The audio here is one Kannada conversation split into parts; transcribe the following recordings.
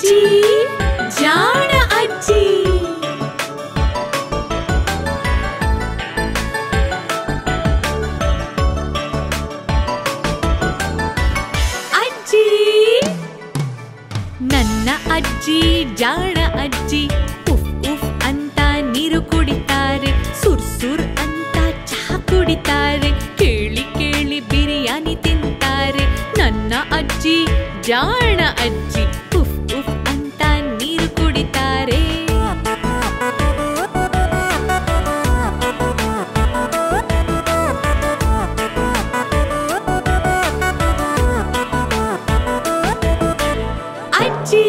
ಅಜ್ಜಿ ಜಾಣ ಅಜ್ಜಿ ಅಜ್ಜಿ ನನ್ನ ಅಜ್ಜಿ ಜಾಣ ಅಜ್ಜಿ ಉಫ್ ಉಫ್ ಅಂತ ನೀರು ಕುಡಿತಾರೆ ಸುರ್ ಸುರ್ ಅಂತ ಚಹಾ ಕುಡಿತಾರೆ ಕೇಳಿ ಕೇಳಿ ಬಿರಿಯಾನಿ ತಿಂತಾರೆ ನನ್ನ ಅಜ್ಜಿ ಜಾಣ ಅಜ್ಜಿ ಉಫ್ ಉಫ್ ಅಂತ ನೀರು ಕುಡಿತಾರೆ ಅಜ್ಜಿ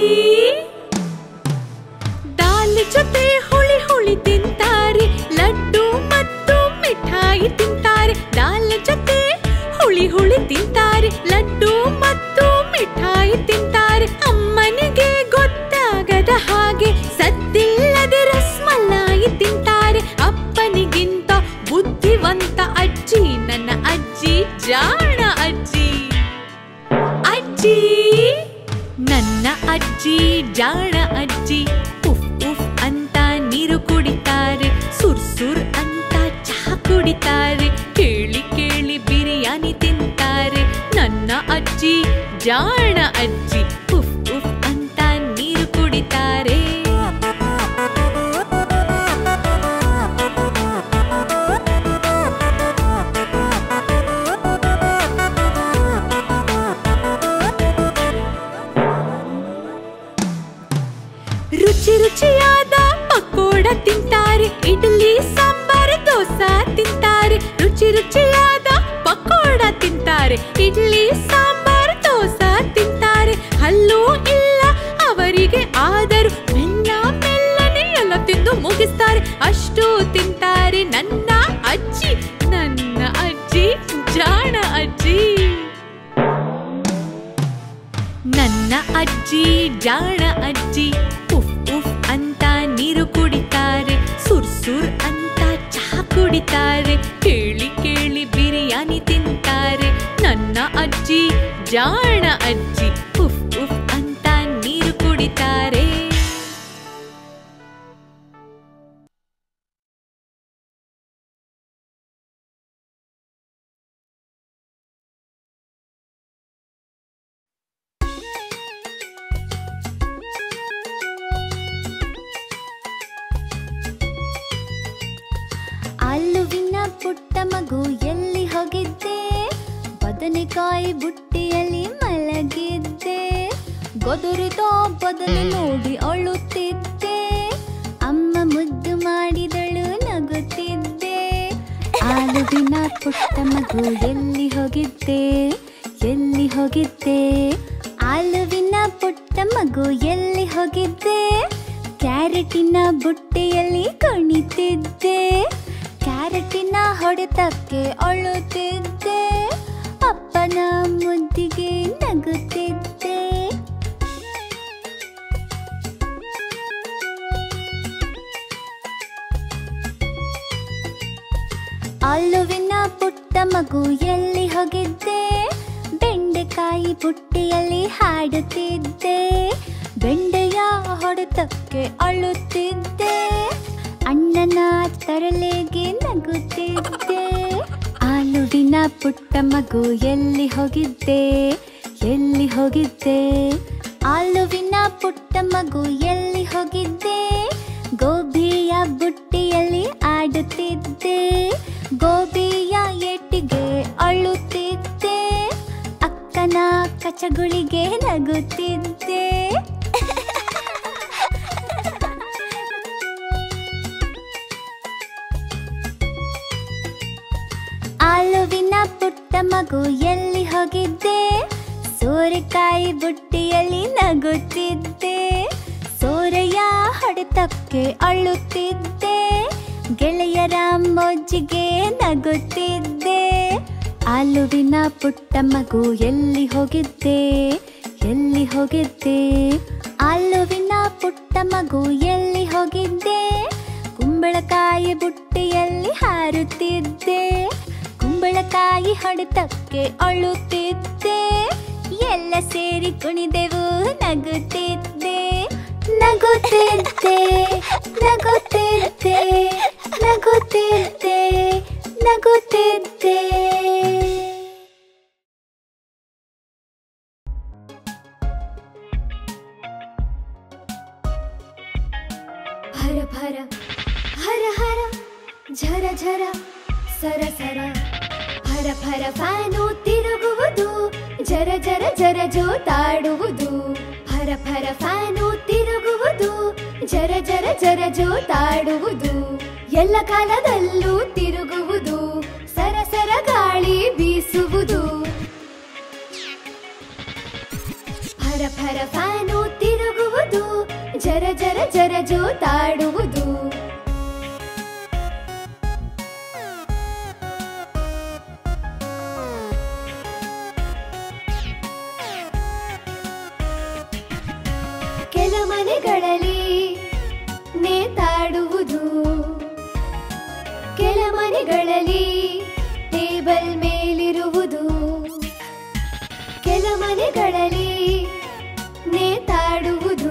ದಾಲ್ ಜೊತೆ ಹುಳಿ ಹುಳಿ ತಿಂತಾರೆ ಲಡ್ಡು ಮತ್ತು ಮಿಠಾಯಿ ತಿಂತಾರೆ ದಾಲ್ ಜೊತೆ ಹುಳಿ ಹುಳಿ ತಿಂತಾರೆ ಲಡ್ಡು ಮತ್ತು ಮಿಠಾಯಿ ತಿಂತಾರೆ ಅಮ್ಮನಿಗೆ ಗೊತ್ತಾಗದ ಹಾಗೆ ಸದ್ದಿಲ್ಲದೆ ರಸ್ಮಲಾಯಿ ತಿಂತಾರೆ ಅಪ್ಪನಿಗಿಂತ ಬುದ್ಧಿವಂತ ಅಜ್ಜಿ ನನ್ನ ಅಜ್ಜಿ ಜಾಣ ಅಜ್ಜಿ ಅಜ್ಜಿ ನನ್ನ ಅಜ್ಜಿ ಜಾಣ ಅಜ್ಜಿ ಉಫ್ ಉಫ್ ಅಂತ ನೀರು ಕುಡಿತಾರೆ ಸುರ್ ಸುರ್ ಅಂತ ಚಹಾ ಕುಡಿತಾರೆ ಕೇಳಿ ಕೇಳಿ ಬಿರಿಯಾನಿ ತಿಂತಾರೆ ನನ್ನ ಅಜ್ಜಿ ಜಾಣ ಅಜ್ಜಿ ಉಫ್ ಉಫ್ ಅಂತ ನೀರು ಕುಡಿತಾರೆ ರುಚಿ ರುಚಿಯಾದ ಪಕೋಡ ತಿಂತಾರೆ ಇಡ್ಲಿ ಸಾಂಬಾರ್ ದೋಸಾ ತಿಂತಾರೆ ರುಚಿ ರುಚಿಯಾದ ಪಕೋಡ ತಿಂತಾರೆ ಇಡ್ಲಿ ಸಾಂಬಾರ್ ದೋಸಾ ತಿಂತಾರೆ ಹಲ್ಲು ಇಲ್ಲ ಅವರಿಗೆ ಆದರೂ ಮೆಲ್ಲ ಮೆಲ್ಲನೆ ಎಲ್ಲ ತಿಂದು ಮುಗಿಸ್ತಾರೆ ಅಷ್ಟು ತಿಂತಾರೆ ನನ್ನ ಅಜ್ಜಿ ನನ್ನ ಅಜ್ಜಿ ಜಾಣ ಅಜ್ಜಿ ನನ್ನ ಅಜ್ಜಿ ಜಾಣ ಅಜ್ಜಿ ಉಫ್ ಉಫ್ ಅಂತ ನೀರು ಕುಡಿತಾರೆ ಸುರ್ ಸುರ್ ಅಂತ ಚಹಾ ಕುಡಿತಾರೆ ಕೇಳಿ ಕೇಳಿ ಬಿರಿಯಾನಿ ತಿಂತಾರೆ ನನ್ನ ಅಜ್ಜಿ ಜಾಣ ಅಜ್ಜಿ ಉಫ್ ಉಫ್ ಅಂತ ನೀರು ಕುಡಿತಾರೆ ಅಲ್ಲುವಿನ ಪುಟ್ಟ ಮಗು ಎಲ್ಲಿ ಹೋಗಿದ್ದೆ ಬದನೆಕಾಯಿ ಬುಟ್ಟಿಯಲ್ಲಿ ಮಲಗಿದ್ದೆ ಗೊದರಿದ ಬದನೆ ನೋಡಿ ಅಳುತ್ತಿದ್ದೆ ಅಮ್ಮ ಮುದ್ದು ಮಾಡಿದಳು ನಗುತ್ತಿದ್ದೆ ಆಲುವಿನ ಪುಟ್ಟ ಮಗು ಎಲ್ಲಿ ಹೋಗಿದ್ದೆ ಎಲ್ಲಿ ಹೋಗಿದ್ದೆ ಆಲುವಿನ ಪುಟ್ಟ ಮಗು ಎಲ್ಲಿ ಹೋಗಿದ್ದೆ ಕ್ಯಾರೆಟಿನ ಬುಟ್ಟಿಯಲ್ಲಿ ಕುಣಿತಿದ್ದೆ ಕ್ಯಾರೆಟಿನ ಹೊಡೆತಕ್ಕೆ ಅಳುತ್ತಿದ್ದೆ ಅಪ್ಪನ ಮುದ್ದಿಗೆ ನಗುತ್ತಿದ್ದೆ ಅಲ್ಲುವಿನ ಪುಟ್ಟ ಮಗು ಎಲ್ಲಿ ಹೋಗಿದ್ದೆ ಬೆಂಡೆಕಾಯಿ ಬುಟ್ಟಿಯಲ್ಲಿ ಹಾಡುತ್ತಿದ್ದೆ ಬೆಂಡೆಯ ಹೊಡೆತಕ್ಕೆ ಅಳುತ್ತಿದ್ದೆ ಅಣ್ಣನ ತರಲೆಗೆ ನಗುತ್ತಿದ್ದೆ ಆಲುವಿನ ಪುಟ್ಟ ಮಗು ಎಲ್ಲಿ ಹೋಗಿದ್ದೆ ಎಲ್ಲಿ ಹೋಗಿದ್ದೆ ಆಲುವಿನ ಪುಟ್ಟ ಮಗು ಎಲ್ಲಿ ಹೋಗಿದ್ದೆ ಗೋಬಿಯ ಬುಟ್ಟಿಯಲ್ಲಿ ಆಡುತ್ತಿದ್ದೆ ಗೋಬಿಯ ಏಟಿಗೆ ಅಳುತ್ತಿದ್ದೆ ಅಕ್ಕನ ಕಚಗುಳಿಗೆ ನಗುತ್ತಿದ್ದೆ ಆಲುವಿನ ಪುಟ್ಟ ಮಗು ಎಲ್ಲಿ ಹೋಗಿದ್ದೆ ಸೋರೆಕಾಯಿ ಬುಟ್ಟಿಯಲ್ಲಿ ನಗುತ್ತಿದ್ದೆ ಸೋರೆಯ ಹೊಡೆತಕ್ಕೆ ಅಳುತ್ತಿದ್ದೆ ಗೆಳೆಯರ ಮೊಜ್ಜಿಗೆ ನಗುತ್ತಿದ್ದೆ ಆಲುವಿನ ಪುಟ್ಟ ಮಗು ಎಲ್ಲಿ ಹೋಗಿದ್ದೆ ಎಲ್ಲಿ ಹೋಗಿದ್ದೆ ಆಲುವಿನ ಪುಟ್ಟ ಮಗು ಎಲ್ಲಿ ಹೋಗಿದ್ದೆ ಕುಂಬಳಕಾಯಿ ಬುಟ್ಟಿಯಲ್ಲಿ ಹಾರುತ್ತಿದ್ದೆ ಕುಂಬಳಕಾಯಿ ಹೊಡೆತಕ್ಕೆ ಅಳುತ್ತಿದ್ದೆ ಎಲ್ಲ ಸೇರಿ ಕುಣಿದೆವು ನಗುತ್ತಿದ್ದೆ ನಗುತ್ತಿದ್ದೆ ನಗುತ್ತಿದ್ದೆ ನಗುತ್ತಿದ್ದೆ ನಗುತ್ತಿದ್ದೆ ಹರ ಭರ ಹರ ಹರ ಝರ ಝರ ಸರ ಸರ ಭರ ಭರ ಫ್ಯಾನು ತಿರುಗುವುದು ಜರ ಜರ ಜರ ಜೋತಾಡುವುದು ಭರ ಭರ ಫ್ಯಾನು ತಿರುಗುವುದು ಜರ ಜರ ಜರ ಜೋತಾಡುವುದು ಎಲ್ಲ ಕಾಲದಲ್ಲೂ ತಿರುಗುವುದು ಸರ ಸರ ಗಾಳಿ ಬೀಸುವುದು ಭರ ಭರ ಫ್ಯಾನು ತಿರುಗುವುದು ಜರ ಜರ ಜರ ಜೋತಾಡುವುದು ಕೆಲ ಮನೆಗಳಲ್ಲಿ ನೇತಾಡುವುದು ಕೆಲ ಮನೆಗಳಲ್ಲಿ ಟೇಬಲ್ ಮೇಲಿರುವುದು ಕೆಲ ಮನೆಗಳಲ್ಲಿ ನೇತಾಡುವುದು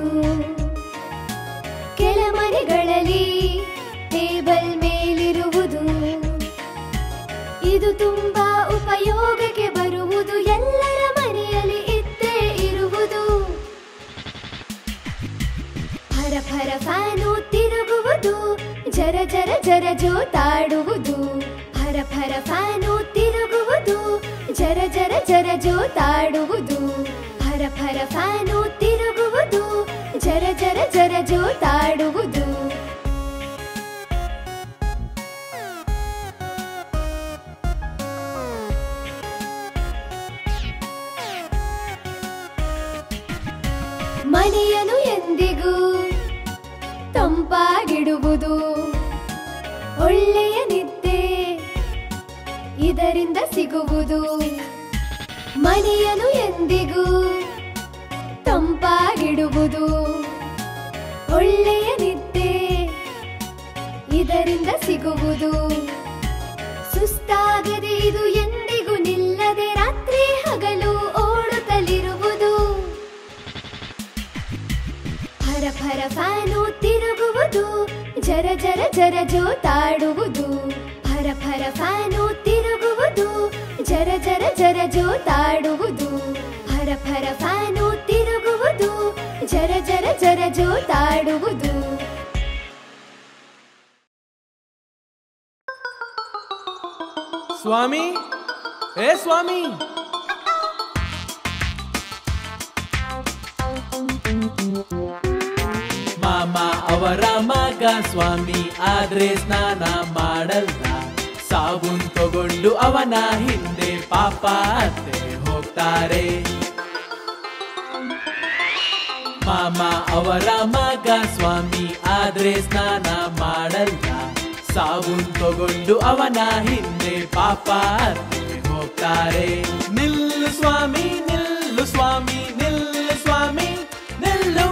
ಕೆಲ ಮನೆಗಳಲ್ಲಿ ಟೇಬಲ್ ಮೇಲಿರುವುದು ಇದು ತುಂಬಾ ಉಪಯೋಗಕ್ಕೆ ಬರುವುದು ಎಲ್ಲರ ಮನೆಯಲ್ಲಿ ಇದ್ದೇ ಇರುವುದು ಭರ ಭರ ಫ್ಯಾನು ತಿರುಗುವುದು ಜರ ಜರ ಜರ ಜೋತಾಡುವುದು ಭರ ಭರ ಫ್ಯಾನು ತಿರುಗುವುದು ಜರ ಜರ ಜರ ಜೋತಾಡುವುದು ಭರ ಭರ ಫ್ಯಾನು ತಿರುಗುವುದು ಜರ ಜರ ಜರ ಜೋತಾಡುವುದು ಮನೆಯನು ಎಂದಿಗೂ ತಂಪಾಗಿಡುವುದು ಒಳ್ಳೆಯ ನಿದ್ದೆ ಇದರಿಂದ ಸಿಗುವುದು ಮನೆಯನು ಎಂದಿಗೂ ತಂಪಾಗಿಡುವುದು ಒಳ್ಳೆಯ ನಿದ್ದೆ ಇದರಿಂದ ಸಿಗುವುದು ಸುಸ್ತಾಗದೆ ಇದು ಎಂದಿಗೂ ನಿಲ್ಲದೆ ರಾತ್ರಿ ಹಗಲು ಓಡುತ್ತಲಿರುವುದು ಭರ ಭರ ಫ್ಯಾನು ತಿರುಗುವುದು ಜರ ಜರ ಜರ ಜೋತಾಡುವುದು ಭರ ಭರ ಫ್ಯಾನು ತಿರುಗುವುದು ಜರ ಜರ ಜರ ಜೋತಾಡುವುದು ಭರ ಭರ ಫ್ಯಾನು ತಿರುಗುವುದು ಜರ ಜರ ಜರ ಜೋತಾಡುವುದು ಸ್ವಾಮಿ ಏ ಸ್ವಾಮಿ ಮಾಮ ಅವರ ಮಗ ಸ್ವಾಮಿ ಆದ್ರೆ ಸ್ನಾನ ಮಾಡಲ್ಲ ಸಾಬೂನ್ ತಗೊಂಡು ಅವನ ಹಿಂದೆ ಪಾಪ ಅತ್ತೆ ಹೋಗ್ತಾರೆ ಮಾಮ ಅವರ ಮಗ ಸ್ವಾಮಿ ಆದ್ರೆ ಸ್ನಾನ ಮಾಡಲ್ಲ ಸಾಬೂನ್ ತಗೊಂಡು ಅವನ ಹಿಂದೆ ಪಾಪ ಅತ್ತೆ ಹೋಗ್ತಾರೆ ನಿಲ್ಲು ಸ್ವಾಮಿ ನಿಲ್ಲು ಸ್ವಾಮಿ ನಿಲ್ಲು ಸ್ವಾಮಿ ನಿಲ್ಲು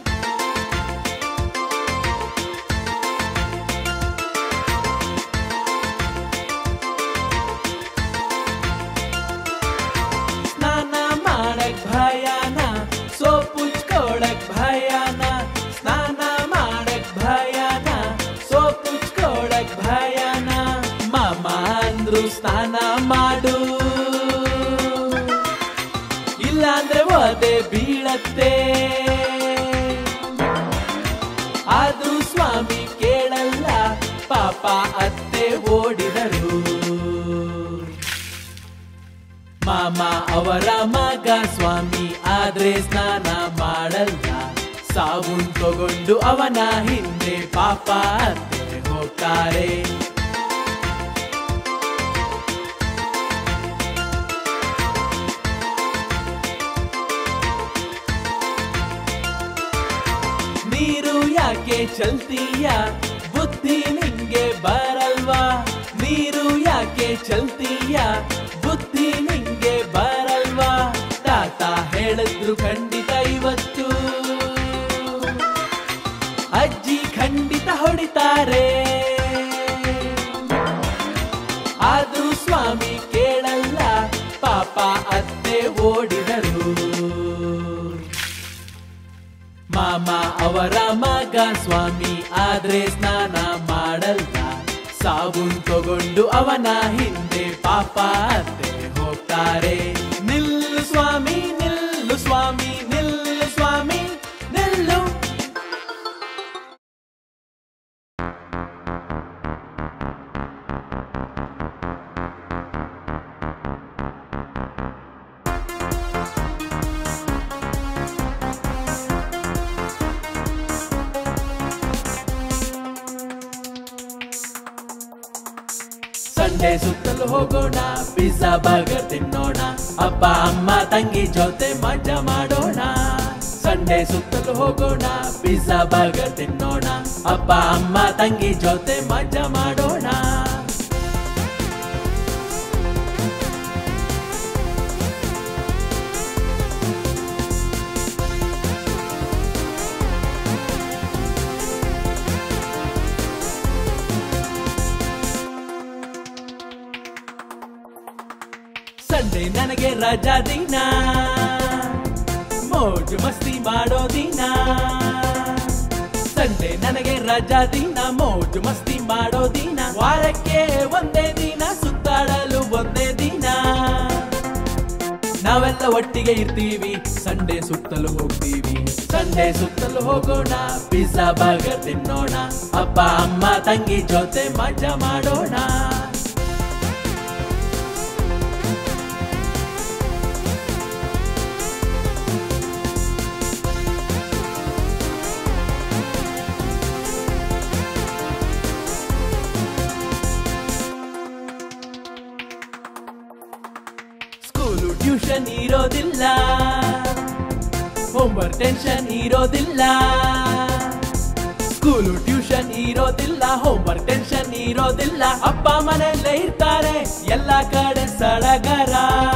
ಸ್ನಾನ ಮಾಡಕ್ ಭಯಾನ ಸೋಪು ಉಚ್ಕೊಳಕ್ ಭಯಾನ ಸ್ನಾನ ಮಾಡಕ್ ಭಯಾನ ಸೋಪು ಉಚ್ಕೊಳಕ್ ಭಯಾನ ಮಾಮ ಅಂದ್ರು ಸ್ನಾನ ಮಾಡು ಇಲ್ಲಾಂದ್ರೆ ಒದೆ ಬೀಳತ್ತೆ ಆದ್ರೂ ಸ್ವಾಮಿ ಕೇಳಲ್ಲ ಪಾಪ ಅತ್ತೆ ಓಡಿದರು ಮಾಮ ಅವರ ಮಗ ಸ್ವಾಮಿ ಆದ್ರೆ ಸ್ನಾನ ಮಾಡಲ್ಲ ಸಾಬೂನ್ ತಗೊಂಡು ಅವನ ಹಿಂದೆ ಪಾಪ ಅತ್ತೆ ಹೋಗ್ತಾರೆ ನೀರು ಯಾಕೆ ಚಲ್ತೀಯ ಬುದ್ಧಿ ನಿಂಗೆ ಬರಲ್ವಾ ನೀರು ಯಾಕೆ ಚಲ್ತೀಯ ಬುದ್ಧಿ ನಿಂಗೆ ಬರಲ್ವಾ ತಾತ ಹೇಳಿದ್ರು ಖಂಡಿತ ಇವತ್ತು ಅಜ್ಜಿ ಖಂಡಿತ ಹೊಡಿತಾರೆ ಆದ್ರೂ ಸ್ವಾಮಿ ಕೇಳಲ್ಲ ಪಾಪ ಅತ್ತೆ ಓಡಿದರು ಮಾಮ ಅವರ ಮಗ ಸ್ವಾಮಿ ಆದ್ರೆ ಸ್ನಾನ ಮಾಡಲ್ಲ ಸಾಬೂನ್ ತಗೊಂಡು ಅವನ ಹಿಂದೆ ಪಾಪ ಅತ್ತೆ ಹೋಗ್ತಾರೆ ನಿಲ್ಲು ಸ್ವಾಮಿ ನಿಲ್ಲು ಸ್ವಾಮಿ ನಿಲ್ಲು ಸ್ವಾಮಿ ನಿಲ್ಲು ಸಂಡೆ ಸುತ್ತಲು ಹೋಗೋಣ ಪಿಜ್ಜಾ ಬರ್ಗರ್ ತಿನ್ನೋಣ ಅಪ್ಪ ಅಮ್ಮ ತಂಗಿ ಜೊತೆ ಮಜಾ ಮಾಡೋಣ ಸಂಡೆ ಸುತ್ತಲು ಹೋಗೋಣ ಪಿಜ್ಜಾ ಬರ್ಗರ್ ತಿನ್ನೋಣ ಅಪ್ಪ ಅಮ್ಮ ತಂಗಿ ಜೊತೆ ಮಜಾ ಮಾಡೋಣ ಸಂಡೆ ನನಗೆ ರಜಾ ದಿನ ಮೋಜು ಮಸ್ತಿ ಮಾಡೋ ದಿನ ಸಂಡೆ ನನಗೆ ರಜಾ ದಿನ ಮೋಜು ಮಸ್ತಿ ಮಾಡೋ ದಿನ ವಾರಕ್ಕೆ ಒಂದೇ ದಿನ ಸುತ್ತಾಡಲು ಒಂದೇ ದಿನ ನಾವೆಲ್ಲ ಒಟ್ಟಿಗೆ ಇರ್ತೀವಿ ಸಂಡೆ ಸುತ್ತಲು ಹೋಗ್ತೀವಿ ಸಂಡೆ ಸುತ್ತಲು ಹೋಗೋಣ ಪಿಜ್ಜಾ ಬರ್ಗರ್ ತಿನ್ನೋಣ ಅಪ್ಪ ಅಮ್ಮ ತಂಗಿ ಜೊತೆ ಮಜಾ ಮಾಡೋಣ ಸ್ಕೂಲು ಟ್ಯೂಷನ್ ಇರೋದಿಲ್ಲ ಹೋಮ್ವರ್ಕ್ ಟೆನ್ಷನ್ ಇರೋದಿಲ್ಲ ಸ್ಕೂಲು ಟ್ಯೂಷನ್ ಇರೋದಿಲ್ಲ ಹೋಮ್ವರ್ಕ್ ಟೆನ್ಷನ್ ಇರೋದಿಲ್ಲ ಅಪ್ಪ ಮನೆಯಲ್ಲೇ ಇರ್ತಾರೆ ಎಲ್ಲ ಕಡೆ ಸಡಗರ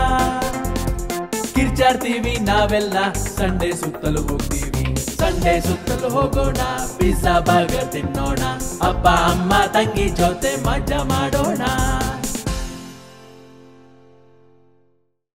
ಕಿರ್ಚಾಡ್ತೀವಿ ನಾವೆಲ್ಲ ಸಂಡೆ ಸುತ್ತಲು ಹೋಗ್ತೀವಿ ಸಂಡೆ ಸುತ್ತಲು ಹೋಗೋಣ ಪಿಜ್ಜಾ ಬರ್ಗರ್ ತಿನ್ನೋಣ ಅಪ್ಪ ಅಮ್ಮ ತಂಗಿ ಜೊತೆ ಮಜಾ ಮಾಡೋಣ